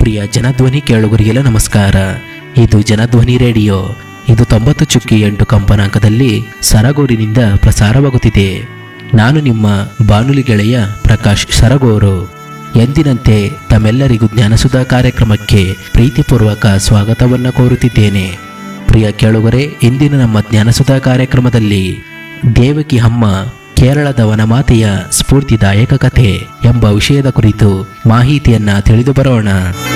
ಪ್ರಿಯ ಜನಧ್ವನಿ ಕೇಳುಗರಿಗೆಲ್ಲ ನಮಸ್ಕಾರ ಇದು ಜನಧ್ವನಿ ರೇಡಿಯೋ ಇದು ತೊಂಬತ್ತು ಚುಕ್ಕಿ ಎಂಟು ಕಂಪನಾಂಕದಲ್ಲಿ ಸರಗೂರಿನಿಂದ ಪ್ರಸಾರವಾಗುತ್ತಿದೆ ನಾನು ನಿಮ್ಮ ಬಾನುಲಿ ಗೆಳೆಯ ಪ್ರಕಾಶ್ ಸರಗೂರು ಎಂದಿನಂತೆ ತಮ್ಮೆಲ್ಲರಿಗೂ ಜ್ಞಾನಸುಧಾ ಕಾರ್ಯಕ್ರಮಕ್ಕೆ ಪ್ರೀತಿಪೂರ್ವಕ ಸ್ವಾಗತವನ್ನು ಕೋರುತ್ತಿದ್ದೇನೆ ಪ್ರಿಯ ಕೇಳುಗರೆ ಇಂದಿನ ನಮ್ಮ ಜ್ಞಾನಸುಧಾ ಕಾರ್ಯಕ್ರಮದಲ್ಲಿ ದೇವಕಿ ಅಮ್ಮ ಕೇರಳದ ವನಮಾತೆಯ ಸ್ಫೂರ್ತಿದಾಯಕ ಕಥೆ ಎಂಬ ವಿಷಯದ ಕುರಿತು ಮಾಹಿತಿಯನ್ನ ತಿಳಿದು ಬರೋಣ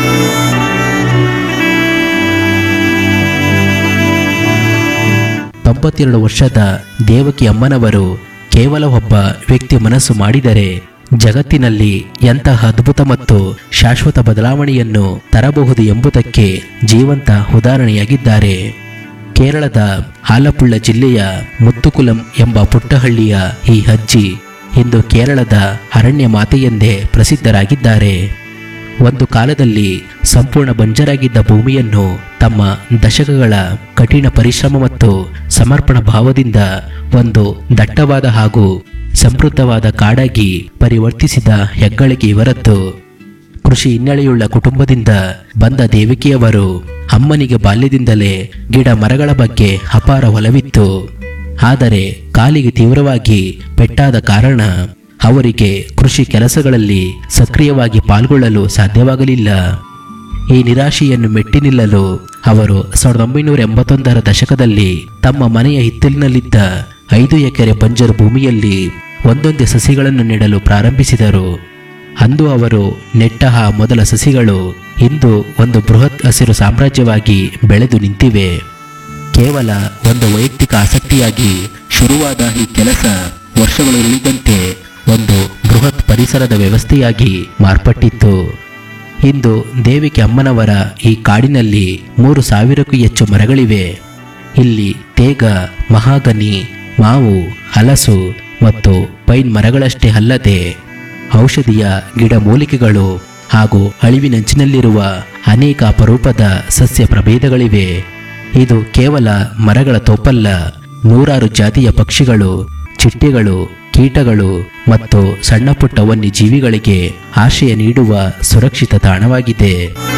ತೊಂಬತ್ತೆರಡು ವರ್ಷದ ದೇವಕಿ ಅಮ್ಮನವರು ಕೇವಲ ಒಬ್ಬ ವ್ಯಕ್ತಿ ಮನಸ್ಸು ಮಾಡಿದರೆ ಜಗತ್ತಿನಲ್ಲಿ ಎಂತಹ ಅದ್ಭುತ ಮತ್ತು ಶಾಶ್ವತ ಬದಲಾವಣೆಯನ್ನು ತರಬಹುದು ಎಂಬುದಕ್ಕೆ ಜೀವಂತ ಉದಾಹರಣೆಯಾಗಿದ್ದಾರೆ ಕೇರಳದ ಆಲಪ್ಪುಳ ಜಿಲ್ಲೆಯ ಮುತ್ತುಕುಲಂ ಎಂಬ ಪುಟ್ಟಹಳ್ಳಿಯ ಈ ಅಜ್ಜಿ ಇಂದು ಕೇರಳದ ಅರಣ್ಯ ಮಾತೆಯೆಂದೇ ಪ್ರಸಿದ್ಧರಾಗಿದ್ದಾರೆ ಒಂದು ಕಾಲದಲ್ಲಿ ಸಂಪೂರ್ಣ ಬಂಜರಾಗಿದ್ದ ಭೂಮಿಯನ್ನು ತಮ್ಮ ದಶಕಗಳ ಕಠಿಣ ಪರಿಶ್ರಮ ಮತ್ತು ಸಮರ್ಪಣ ಭಾವದಿಂದ ಒಂದು ದಟ್ಟವಾದ ಹಾಗೂ ಸಮೃದ್ಧವಾದ ಕಾಡಾಗಿ ಪರಿವರ್ತಿಸಿದ ಹೆಗ್ಗಳಿಕೆ ಇವರದ್ದು ಕೃಷಿ ಹಿನ್ನೆಲೆಯುಳ್ಳ ಕುಟುಂಬದಿಂದ ಬಂದ ದೇವಿಕೆಯವರು ಅಮ್ಮನಿಗೆ ಬಾಲ್ಯದಿಂದಲೇ ಗಿಡ ಮರಗಳ ಬಗ್ಗೆ ಅಪಾರ ಒಲವಿತ್ತು ಆದರೆ ಕಾಲಿಗೆ ತೀವ್ರವಾಗಿ ಪೆಟ್ಟಾದ ಕಾರಣ ಅವರಿಗೆ ಕೃಷಿ ಕೆಲಸಗಳಲ್ಲಿ ಸಕ್ರಿಯವಾಗಿ ಪಾಲ್ಗೊಳ್ಳಲು ಸಾಧ್ಯವಾಗಲಿಲ್ಲ ಈ ನಿರಾಶೆಯನ್ನು ಮೆಟ್ಟಿ ನಿಲ್ಲಲು ಅವರು ಸಾವಿರದ ಒಂಬೈನೂರ ಎಂಬತ್ತೊಂದರ ದಶಕದಲ್ಲಿ ತಮ್ಮ ಮನೆಯ ಹಿತ್ತಲಿನಲ್ಲಿದ್ದ ಐದು ಎಕರೆ ಬಂಜರು ಭೂಮಿಯಲ್ಲಿ ಒಂದೊಂದೇ ಸಸಿಗಳನ್ನು ನೆಡಲು ಪ್ರಾರಂಭಿಸಿದರು ಅಂದು ಅವರು ನೆಟ್ಟ ಆ ಮೊದಲ ಸಸಿಗಳು ಇಂದು ಒಂದು ಬೃಹತ್ ಹಸಿರು ಸಾಮ್ರಾಜ್ಯವಾಗಿ ಬೆಳೆದು ನಿಂತಿವೆ ಕೇವಲ ಒಂದು ವೈಯಕ್ತಿಕ ಆಸಕ್ತಿಯಾಗಿ ಶುರುವಾದ ಈ ಕೆಲಸ ವರ್ಷಗಳು ಉಳಿದಂತೆ ಒಂದು ಬೃಹತ್ ಪರಿಸರದ ವ್ಯವಸ್ಥೆಯಾಗಿ ಮಾರ್ಪಟ್ಟಿತ್ತು ಇಂದು ದೇವಿಕೆ ಅಮ್ಮನವರ ಈ ಕಾಡಿನಲ್ಲಿ ಮೂರು ಸಾವಿರಕ್ಕೂ ಹೆಚ್ಚು ಮರಗಳಿವೆ ಇಲ್ಲಿ ತೇಗ ಮಹಾಗನಿ ಮಾವು ಹಲಸು ಮತ್ತು ಪೈನ್ ಮರಗಳಷ್ಟೇ ಅಲ್ಲದೆ ಔಷಧೀಯ ಗಿಡಮೂಲಿಕೆಗಳು ಹಾಗೂ ಅಳಿವಿನಂಚಿನಲ್ಲಿರುವ ಅನೇಕ ಅಪರೂಪದ ಸಸ್ಯ ಪ್ರಭೇದಗಳಿವೆ ಇದು ಕೇವಲ ಮರಗಳ ತೋಪಲ್ಲ ನೂರಾರು ಜಾತಿಯ ಪಕ್ಷಿಗಳು ಚಿಟ್ಟೆಗಳು ಕೀಟಗಳು ಮತ್ತು ಸಣ್ಣ ಪುಟ್ಟ ವನ್ಯಜೀವಿಗಳಿಗೆ ಆಶ್ರಯ ನೀಡುವ ಸುರಕ್ಷಿತ ತಾಣವಾಗಿದೆ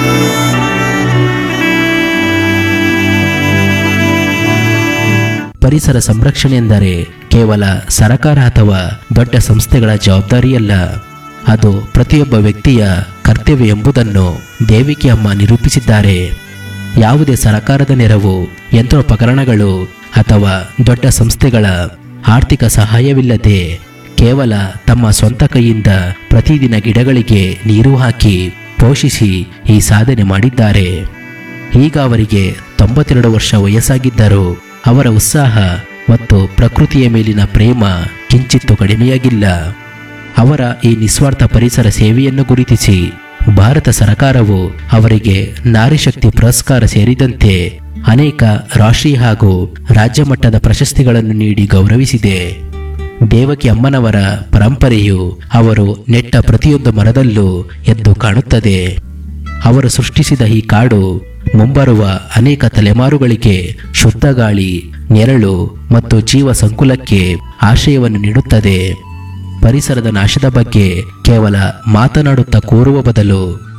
ಪರಿಸರ ಸಂರಕ್ಷಣೆ ಎಂದರೆ ಕೇವಲ ಸರಕಾರ ಅಥವಾ ದೊಡ್ಡ ಸಂಸ್ಥೆಗಳ ಜವಾಬ್ದಾರಿಯಲ್ಲ ಅದು ಪ್ರತಿಯೊಬ್ಬ ವ್ಯಕ್ತಿಯ ಕರ್ತವ್ಯ ಎಂಬುದನ್ನು ದೇವಿಕೆ ಅಮ್ಮ ನಿರೂಪಿಸಿದ್ದಾರೆ ಯಾವುದೇ ಸರಕಾರದ ನೆರವು ಯಂತ್ರೋಪಕರಣಗಳು ಅಥವಾ ದೊಡ್ಡ ಸಂಸ್ಥೆಗಳ ಆರ್ಥಿಕ ಸಹಾಯವಿಲ್ಲದೆ ಕೇವಲ ತಮ್ಮ ಸ್ವಂತ ಕೈಯಿಂದ ಪ್ರತಿದಿನ ಗಿಡಗಳಿಗೆ ನೀರು ಹಾಕಿ ಪೋಷಿಸಿ ಈ ಸಾಧನೆ ಮಾಡಿದ್ದಾರೆ ಈಗ ಅವರಿಗೆ ತೊಂಬತ್ತೆರಡು ವರ್ಷ ವಯಸ್ಸಾಗಿದ್ದರೂ ಅವರ ಉತ್ಸಾಹ ಮತ್ತು ಪ್ರಕೃತಿಯ ಮೇಲಿನ ಪ್ರೇಮ ಕಿಂಚಿತ್ತು ಕಡಿಮೆಯಾಗಿಲ್ಲ ಅವರ ಈ ನಿಸ್ವಾರ್ಥ ಪರಿಸರ ಸೇವೆಯನ್ನು ಗುರುತಿಸಿ ಭಾರತ ಸರ್ಕಾರವು ಅವರಿಗೆ ನಾರಿಶಕ್ತಿ ಪುರಸ್ಕಾರ ಸೇರಿದಂತೆ ಅನೇಕ ರಾಷ್ಟ್ರೀಯ ಹಾಗೂ ರಾಜ್ಯ ಮಟ್ಟದ ಪ್ರಶಸ್ತಿಗಳನ್ನು ನೀಡಿ ಗೌರವಿಸಿದೆ ದೇವಕಿ ಅಮ್ಮನವರ ಪರಂಪರೆಯು ಅವರು ನೆಟ್ಟ ಪ್ರತಿಯೊಂದು ಮರದಲ್ಲೂ ಎದ್ದು ಕಾಣುತ್ತದೆ ಅವರು ಸೃಷ್ಟಿಸಿದ ಈ ಕಾಡು ಮುಂಬರುವ ಅನೇಕ ತಲೆಮಾರುಗಳಿಗೆ ಶುದ್ಧ ಗಾಳಿ ನೆರಳು ಮತ್ತು ಜೀವ ಸಂಕುಲಕ್ಕೆ ಆಶಯವನ್ನು ನೀಡುತ್ತದೆ ಪರಿಸರದ ನಾಶದ ಬಗ್ಗೆ ಕೇವಲ ಮಾತನಾಡುತ್ತಾ ಕೂರುವ ಬದಲು